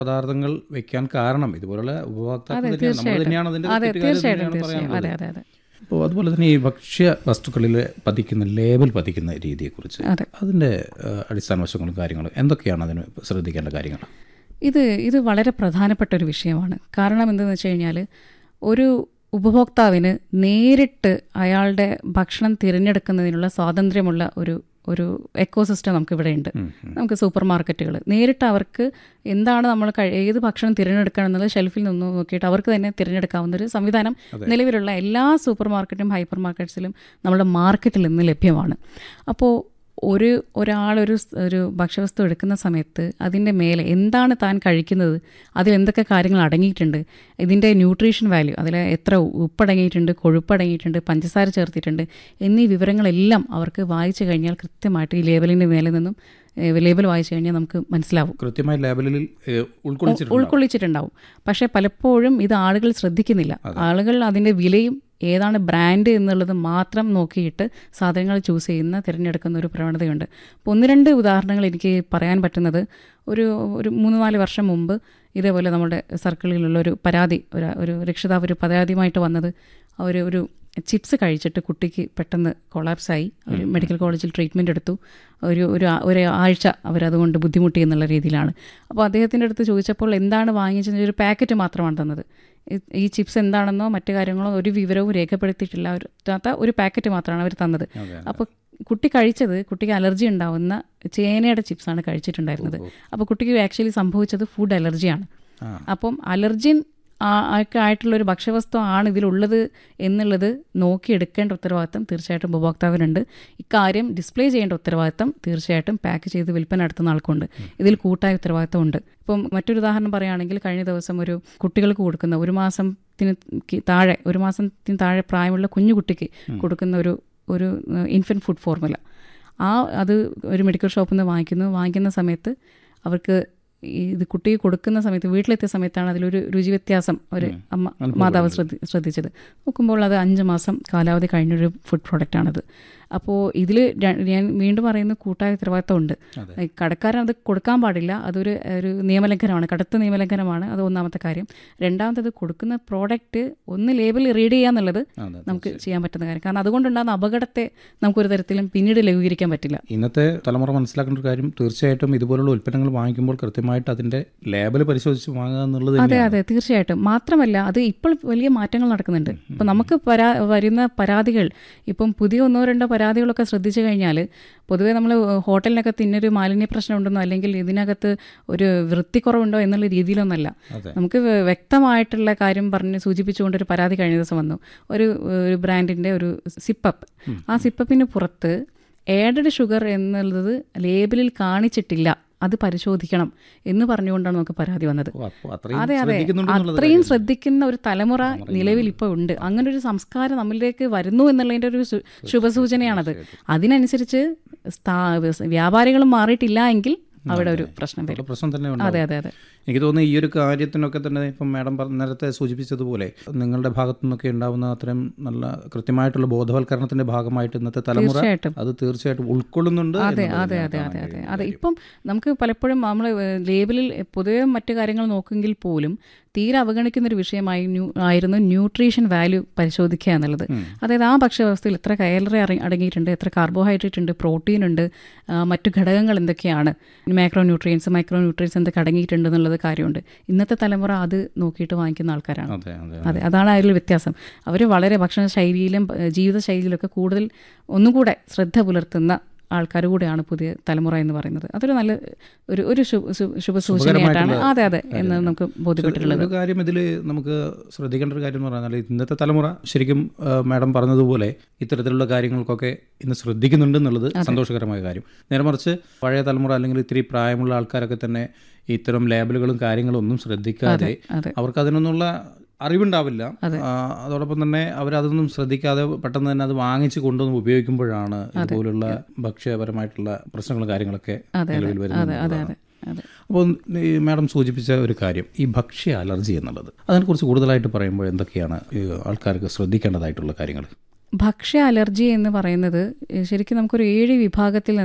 പദാർത്ഥങ്ങൾ വെക്കാൻ കാരണം ഇതുപോലുള്ള ഉപഭോക്താക്കൾ അതെ തന്നെയാണ് നമ്മൾ തീർച്ചയായിട്ടും തന്നെയാണ് അതിന്റെ അതെ തെറ്റുകാരെന്ന് തീർച്ചയായിട്ടും തന്നെയാണ് തീർച്ചയായും അതെ പറയാനുള്ളത്. അതെ അതെ അപ്പോൾ അതുപോലെ തന്നെ ഈ ഭക്ഷ്യ വസ്തുക്കളിൽ പതിക്കുന്ന ലേബൽ പതിക്കുന്ന രീതിയെക്കുറിച്ച് അതെ. അതിൻ്റെ ഏഹ്, അടിസ്ഥാന വശങ്ങളും കാര്യങ്ങളും എന്തൊക്കെയാണ് അതിന് ശ്രദ്ധിക്കേണ്ട കാര്യങ്ങൾ ഇത് ഇത് വളരെ പ്രധാനപ്പെട്ട ഒരു വിഷയമാണ് കാരണം എന്തെന്ന് വെച്ച് കഴിഞ്ഞാൽ ഒരു ഉപഭോക്താവിന് നേരിട്ട് അയാളുടെ ഭക്ഷണം തിരഞ്ഞെടുക്കുന്നതിനുള്ള സ്വാതന്ത്ര്യമുള്ള ഒരു ഒരു എക്കോസിസ്റ്റം നമുക്കിവിടെ ഉണ്ട് നമുക്ക് സൂപ്പർ മാർക്കറ്റുകൾ നേരിട്ട് അവർക്ക് എന്താണ് നമ്മൾ കഴി- ഏത് ഭക്ഷണം തിരഞ്ഞെടുക്കണം എന്നുള്ളത് ഷെൽഫിൽ നിന്ന് നോക്കിയിട്ട് അവർക്ക് തന്നെ തിരഞ്ഞെടുക്കാവുന്ന ഒരു സംവിധാനം നിലവിലുള്ള എല്ലാ സൂപ്പർ മാർക്കറ്റും ഹൈപ്പർ മാർക്കറ്റ്സിലും നമ്മുടെ മാർക്കറ്റിൽ നിന്ന് ലഭ്യമാണ് അപ്പോൾ ഒരു ഒരാളൊരു സ്- ഒരു ഭക്ഷ്യവസ്തു എടുക്കുന്ന സമയത്ത് അതിൻ്റെ മേലെ എന്താണ് താൻ കഴിക്കുന്നത് അതിൽ എന്തൊക്കെ കാര്യങ്ങൾ അടങ്ങിയിട്ടുണ്ട് ഇതിൻ്റെ ന്യൂട്രീഷൻ വാല്യൂ അതിൽ എത്ര ഉപ്പടങ്ങിയിട്ടുണ്ട് കൊഴുപ്പടങ്ങിയിട്ടുണ്ട് പഞ്ചസാര ചേർത്തിട്ടുണ്ട് എന്നീ വിവരങ്ങളെല്ലാം അവർക്ക് വായിച്ചു കഴിഞ്ഞാൽ കൃത്യമായിട്ട് ഈ ലേബലിൻ്റെ മേലെ നിന്നും ലേബൽ വായിച്ചു കഴിഞ്ഞാൽ നമുക്ക് മനസ്സിലാവും കൃത്യമായി ലേബലിൽ ഏഹ്, ഉൾക്കൊള്ളിച്ചിട്ടുണ്ട് ഉൾക്കൊള്ളിച്ചിട്ടുണ്ടാവും പക്ഷേ പലപ്പോഴും ഇത് ആളുകൾ ശ്രദ്ധിക്കുന്നില്ല ആളുകൾ അതിൻ്റെ വിലയും ഏതാണ് ബ്രാൻഡ് എന്നുള്ളത് മാത്രം നോക്കിയിട്ട് സാധനങ്ങൾ ചൂസ് ചെയ്യുന്ന തിരഞ്ഞെടുക്കുന്ന ഒരു പ്രവണതയുണ്ട് അപ്പോൾ ഒന്ന് രണ്ട് ഉദാഹരണങ്ങൾ എനിക്ക് പറയാൻ പറ്റുന്നത് ഒരു ഒരു മൂന്ന് നാല് വർഷം മുമ്പ് ഇതേപോലെ നമ്മുടെ സർക്കിളിലുള്ള ഒരു പരാതി ഒരു ഒരു രക്ഷിതാവ് ഒരു പരാതിയുമായിട്ട് വന്നത് അവർ ഒരു ചിപ്സ് കഴിച്ചിട്ട് കുട്ടിക്ക് പെട്ടെന്ന് കൊളാപ്സായി ഒരു മെഡിക്കൽ കോളേജിൽ ട്രീറ്റ്മെൻറ്റ് എടുത്തു ഒരു ഒരു ആ- ഒരു ആഴ്ച അവരതുകൊണ്ട് ബുദ്ധിമുട്ടി എന്നുള്ള രീതിയിലാണ് അപ്പോൾ അദ്ദേഹത്തിൻ്റെ അടുത്ത് ചോദിച്ചപ്പോൾ എന്താണ് വാങ്ങിച്ചത് ഒരു പാക്കറ്റ് മാത്രമാണ് തന്നത് ഈ- ഈ ചിപ്സ് എന്താണെന്നോ മറ്റു കാര്യങ്ങളോ ഒരു വിവരവും രേഖപ്പെടുത്തിയിട്ടില്ല ഒരു ത്താത്ത ഒരു പാക്കറ്റ് മാത്രമാണ് അവർ തന്നത് അപ്പോൾ കുട്ടി കഴിച്ചത് കുട്ടിക്ക് അലർജി ഉണ്ടാവുന്ന ചേനയുടെ ചിപ്സാണ് കഴിച്ചിട്ടുണ്ടായിരുന്നത് അപ്പോൾ കുട്ടിക്ക് ആക്ച്വലി സംഭവിച്ചത് ഫുഡ് അലർജിയാണ് ആ. അപ്പം അലർജിൻ ആ- ഒക്കെ ആയിട്ടുള്ള ഒരു ഭക്ഷ്യവസ്തു ആണ് ഇതിലുള്ളത് എന്നുള്ളത് നോക്കിയെടുക്കേണ്ട ഉത്തരവാദിത്തം തീർച്ചയായിട്ടും ഉപഭോക്താവിനുണ്ട് ഇക്കാര്യം ഡിസ്പ്ലേ ചെയ്യേണ്ട ഉത്തരവാദിത്തം തീർച്ചയായിട്ടും പാക്ക് ചെയ്ത് വിൽപ്പന നടത്തുന്ന ആൾക്കുണ്ട് ഇതിൽ കൂട്ടായ ഉത്തരവാദിത്തം ഉണ്ട് ഇപ്പം മറ്റൊരു ഉദാഹരണം പറയുകയാണെങ്കിൽ കഴിഞ്ഞ ദിവസം ഒരു കുട്ടികൾക്ക് കൊടുക്കുന്ന ഒരു മാസത്തിന് കി- താഴെ ഒരു മാസത്തിന് താഴെ പ്രായമുള്ള കുഞ്ഞു കുട്ടിക്ക് കൊടുക്കുന്ന ഒരു ഒരു ഇൻഫൻറ്റ് ഫുഡ് ഫോർമുല ആ അത് ഒരു മെഡിക്കൽ ഷോപ്പിൽ നിന്ന് വാങ്ങിക്കുന്നു വാങ്ങിക്കുന്ന സമയത്ത് അവർക്ക് ഈ ഇത് കുട്ടിക്ക് കൊടുക്കുന്ന സമയത്ത് വീട്ടിലെത്തിയ സമയത്താണ് അതിലൊരു രുചി വ്യത്യാസം ഒരു അമ്മ മാതാവ് ശ്രദ്ധി ശ്രദ്ധിച്ചത് നോക്കുമ്പോൾ അത് അഞ്ച് മാസം കാലാവധി കഴിഞ്ഞൊരു ഫുഡ് പ്രോഡക്റ്റാണത് അപ്പോൾ ഇതിൽ ഞാൻ വീണ്ടും പറയുന്ന കൂട്ടായ ഉത്തരവാദിത്തം ഉണ്ട് ഈ കടക്കാരൻ അത് കൊടുക്കാൻ പാടില്ല അതൊരു ഒരു നിയമലംഘനമാണ് കടുത്ത നിയമലംഘനമാണ് അത് ഒന്നാമത്തെ കാര്യം രണ്ടാമത്തത് കൊടുക്കുന്ന പ്രോഡക്റ്റ് ഒന്ന് ലേബിൾ റീഡ് ചെയ്യുക എന്നുള്ളത് അതെ, നമുക്ക് ചെയ്യാൻ പറ്റുന്ന കാര്യം കാരണം അതുകൊണ്ടുണ്ടാകുന്ന അപകടത്തെ നമുക്കൊരു തരത്തിലും പിന്നീട് ലഘൂകരിക്കാൻ പറ്റില്ല ഇന്നത്തെ തലമുറ മനസ്സിലാക്കേണ്ട ഒരു കാര്യം തീർച്ചയായിട്ടും ഇതുപോലുള്ള ഉൽപ്പന്നങ്ങൾ വാങ്ങിക്കുമ്പോൾ കൃത്യമായിട്ട് അതിന്റെ ലേബൽ പരിശോധിച്ച് വാങ്ങുക എന്നുള്ളത് അതെ തന്നെയാണ്. അതെ തീർച്ചയായിട്ടും മാത്രമല്ല അത് ഇപ്പോൾ വലിയ മാറ്റങ്ങൾ നടക്കുന്നുണ്ട് ഇപ്പം നമുക്ക് പരാ വരുന്ന പരാതികൾ ഇപ്പം പുതിയ ഒന്നോ രണ്ടോ പരാതികളൊക്കെ ശ്രദ്ധിച്ചു കഴിഞ്ഞാൽ പൊതുവേ നമ്മൾ ഹോട്ടലിനകത്ത് ഇന്നൊരു മാലിന്യ പ്രശ്നം ഉണ്ടെന്നോ അല്ലെങ്കിൽ ഇതിനകത്ത് ഒരു വൃത്തിക്കുറവുണ്ടോ എന്നുള്ള രീതിയിലൊന്നല്ല അതെ. നമുക്ക് വ്യ- വ്യക്തമായിട്ടുള്ള കാര്യം പറഞ്ഞ് സൂചിപ്പിച്ചുകൊണ്ട് ഒരു പരാതി കഴിഞ്ഞ ദിവസം വന്നു ഒരു ഒരു ബ്രാൻഡിൻ്റെ ഒരു സിപ്പപ്പ് ആ സിപ്പപ്പിന് പുറത്ത് ഏഡഡ് ഷുഗർ എന്നുള്ളത് ലേബലിൽ കാണിച്ചിട്ടില്ല അത് പരിശോധിക്കണം എന്ന് പറഞ്ഞുകൊണ്ടാണ് നമുക്ക് പരാതി വന്നത് ഓ, അപ്പോൾ അത്രയും അതെ അതെ ശ്രദ്ധിക്കുന്നുണ്ട് എന്നുള്ളത് അത്രയും ശ്രദ്ധിക്കുന്ന ഒരു തലമുറ നിലവിൽ ഇപ്പോൾ ഉണ്ട് അങ്ങനെ ഒരു സംസ്കാരം നമ്മളിലേക്ക് വരുന്നു എന്നുള്ളതിൻ്റെ ഒരു സു- ശുഭസൂചനയാണത് അതിനനുസരിച്ച് സ്ഥാ- വ്യാപാരികളും മാറിയിട്ടില്ല എങ്കിൽ അവിടെ ഒരു പ്രശ്നം വരും ഉള്ള പ്രശ്നം തന്നെ അതെ ഉണ്ടാവും അതെ അതെ എനിക്ക് തോന്നുന്നു ഈ ഒരു കാര്യത്തിനൊക്കെ തന്നെ ഇപ്പം മാഡം പറഞ്ഞ നേരത്തെ സൂചിപ്പിച്ചതുപോലെ നിങ്ങളുടെ ഭാഗത്തു നിന്നൊക്കെ ഉണ്ടാവുന്ന അത്രയും നല്ല കൃത്യമായിട്ടുള്ള ബോധവൽക്കരണത്തിന്റെ ഭാഗമായിട്ട് ഇന്നത്തെ തലമുറ തീർച്ചയായിട്ടും. അത് തീർച്ചയായിട്ടും ഉൾക്കൊള്ളുന്നുണ്ട് അതെ എന്നുള്ളത് അതെ ഞാൻ അതെ കാണാൻ അതെ അതെ കഴിയുന്ന അതെ കാര്യം. ഇപ്പം നമുക്ക് പലപ്പോഴും നമ്മൾ ലേബലിൽ പൊതുവെ മറ്റു കാര്യങ്ങൾ നോക്കുമെങ്കിൽ പോലും തീരെ അവഗണിക്കുന്ന ഒരു വിഷയമായി ന്യൂ ആയിരുന്നു ന്യൂട്രീഷൻ വാല്യൂ പരിശോധിക്കുക എന്നുള്ളത് അതായത് ആ ഭക്ഷ്യവസ്തുവിൽ എത്ര കയലറി അടങ്ങിയിട്ടുണ്ട് എത്ര കാർബോഹൈഡ്രേറ്റ് ഉണ്ട് പ്രോട്ടീൻ ഉണ്ട് ആ, മറ്റു ഘടകങ്ങൾ എന്തൊക്കെയാണ് മാക്രോ ന്യൂട്രിയൻസ് മൈക്രോ ന്യൂട്രിയൻസ് എന്തൊക്കെ അടങ്ങിയിട്ടുണ്ട് എന്നുള്ളത് കാര്യമുണ്ട് ഇന്നത്തെ തലമുറ അത് നോക്കിയിട്ട് വാങ്ങിക്കുന്ന ആൾക്കാരാണ് അതെ അതെ അതെ അതാണ് അതിൽ വ്യത്യാസം അവർ വളരെ ഭക്ഷണ ശൈലിയിലും ഏഹ്, ജീവിത ശൈലിയിലൊക്കെ കൂടുതൽ ഒന്നുകൂടെ ശ്രദ്ധ പുലർത്തുന്ന ആൾക്കാർ കൂടെയാണ് പുതിയ തലമുറ എന്ന് പറയുന്നത് അതൊരു നല്ല ഒരു ഒരു ശുഭ ശു- ശുഭസൂചനയായിട്ടാണ് അതെ അതെ എന്ന് നമുക്ക് ബോധ്യപ്പെട്ടിട്ടുള്ളത് ഒരു കാര്യം ഇതിൽ നമുക്ക് ശ്രദ്ധിക്കേണ്ട ഒരു കാര്യം എന്ന് പറഞ്ഞാൽ ഇന്നത്തെ തലമുറ ശരിക്കും ആ, മാഡം പറഞ്ഞതുപോലെ ഇത്തരത്തിലുള്ള കാര്യങ്ങൾക്കൊക്കെ ഇന്ന് ശ്രദ്ധിക്കുന്നുണ്ട് എന്നുള്ളത് സന്തോഷകരമായ കാര്യം നേരെ മറിച്ച് പഴയ തലമുറ അല്ലെങ്കിൽ ഇത്തിരി പ്രായമുള്ള ആൾക്കാരൊക്കെ തന്നെ ഇത്തരം ലേബലുകളും കാര്യങ്ങളും ഒന്നും ശ്രദ്ധിക്കാതെ അതെ അവർക്ക് അതിനൊന്നുള്ള അറിവുണ്ടാവില്ല ആ, അതോടൊപ്പം തന്നെ അവരതൊന്നും ശ്രദ്ധിക്കാതെ പെട്ടെന്ന് തന്നെ അത് വാങ്ങിച്ച് കൊണ്ടുവന്ന് ഉപയോഗിക്കുമ്പോഴാണ് ഇതുപോലുള്ള ഭക്ഷ്യപരമായിട്ടുള്ള പ്രശ്നങ്ങളും കാര്യങ്ങളൊക്കെ അതെ നിലവിൽ അതെ വരുന്നത് അതെ എന്നുള്ളതാണ്. അതെ അതെ അപ്പോൾ ഈ മാഡം സൂചിപ്പിച്ച ഒരു കാര്യം ഈ ഭക്ഷ്യ അലർജി എന്നുള്ളത് അതിനെക്കുറിച്ച് കൂടുതലായിട്ട് പറയുമ്പോൾ എന്തൊക്കെയാണ് ഈ ആൾക്കാർക്ക് ശ്രദ്ധിക്കേണ്ടതായിട്ടുള്ള കാര്യങ്ങൾ ഭക്ഷ്യ അലർജി എന്ന് പറയുന്നത് ഏഹ്, ശരിക്കും നമുക്കൊരു ഏഴ് വിഭാഗത്തിൽ നിന്നും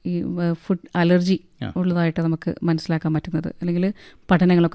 ഈ ഫുഡ് അലർജി ആ. ഉള്ളതായിട്ട് നമുക്ക് മനസ്സിലാക്കാൻ പറ്റുന്നത് അല്ലെങ്കിൽ പഠനങ്ങളൊക്കെ